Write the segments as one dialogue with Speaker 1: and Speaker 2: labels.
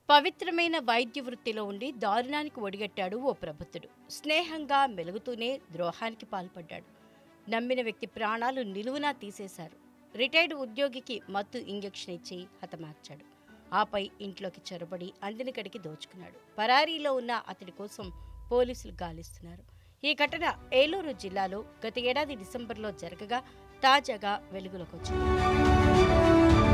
Speaker 1: పవిత్రమైన వైద్య వృత్తిలో ఉండి దారుణానికి ఒడిగట్టాడు ఓ ప్రబుద్ధుడు స్నేహంగా మెలుగుతూనే ద్రోహానికి పాల్పడ్డాడు నమ్మిన వ్యక్తి ప్రాణాలు నిలువునా తీసేశారు రిటైర్డ్ ఉద్యోగికి మత్తు ఇంజెక్షన్ ఇచ్చి హతమార్చాడు ఆపై ఇంట్లోకి చొరబడి అందిన గడికి దోచుకున్నాడు పరారీలో ఉన్న అతడి కోసం పోలీసులు గాలిస్తున్నారు ఈ ఘటన ఏలూరు జిల్లాలో గత ఏడాది డిసెంబర్లో జరగగా తాజాగా వెలుగులోకి వచ్చింది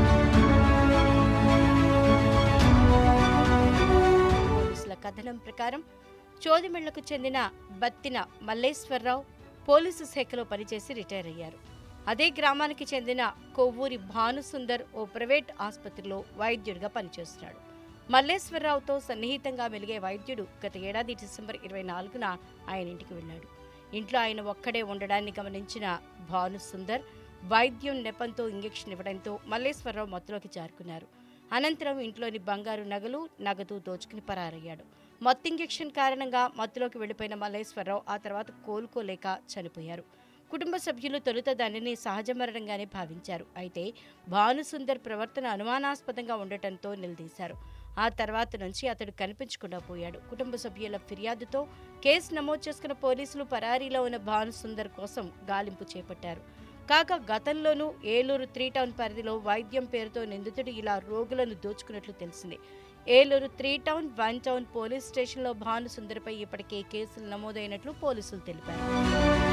Speaker 1: పోలీసుల కథనం ప్రకారం చోదిమెళ్లకు చెందిన బత్తిన మల్లేశ్వరరావు పోలీసు శాఖలో పనిచేసి రిటైర్ అయ్యారు అదే గ్రామానికి చెందిన కొవ్వూరి భానుసుందర్ ఓ ప్రైవేట్ ఆసుపత్రిలో వైద్యుడిగా పనిచేస్తున్నాడు మల్లేశ్వరరావుతో సన్నిహితంగా మెలిగే వైద్యుడు గత ఏడాది డిసెంబర్ ఇరవై నాలుగున ఆయన ఇంటికి వెళ్ళాడు ఇంట్లో ఆయన ఒక్కడే ఉండడాన్ని గమనించిన భానుసుందర్ వైద్యం నెపంతో ఇంజెక్షన్ ఇవ్వడంతో మల్లేశ్వరరావు మత్తులోకి జారుకున్నారు అనంతరం ఇంట్లోని బంగారు నగలు నగదు దోచుకుని పరారయ్యాడు మత్తు ఇంజెక్షన్ కారణంగా మత్తులోకి వెళ్లిపోయిన మల్లేశ్వరరావు ఆ తర్వాత కోలుకోలేక చనిపోయారు కుటుంబ సభ్యులు తొలుత దానిని సహజ మరణంగానే భావించారు అయితే భానుసుందర్ ప్రవర్తన అనుమానాస్పదంగా ఉండటంతో నిలదీశారు ఆ తర్వాత నుంచి అతడు కనిపించకుండా పోయాడు కుటుంబ సభ్యుల ఫిర్యాదుతో కేసు నమోదు చేసుకున్న పోలీసులు పరారీలో ఉన్న భానుసుందర్ కోసం గాలింపు చేపట్టారు కాగా గతంలోనూ ఏలూరు త్రీ టౌన్ పరిధిలో వైద్యం పేరుతో నిందితుడు ఇలా రోగులను దోచుకున్నట్లు తెలిసింది Eluru three town one town police స్టేషన్లో భానుసుందర్పై ఇప్పటికే కేసులు నమోదైనట్లు పోలీసులు తెలిపారు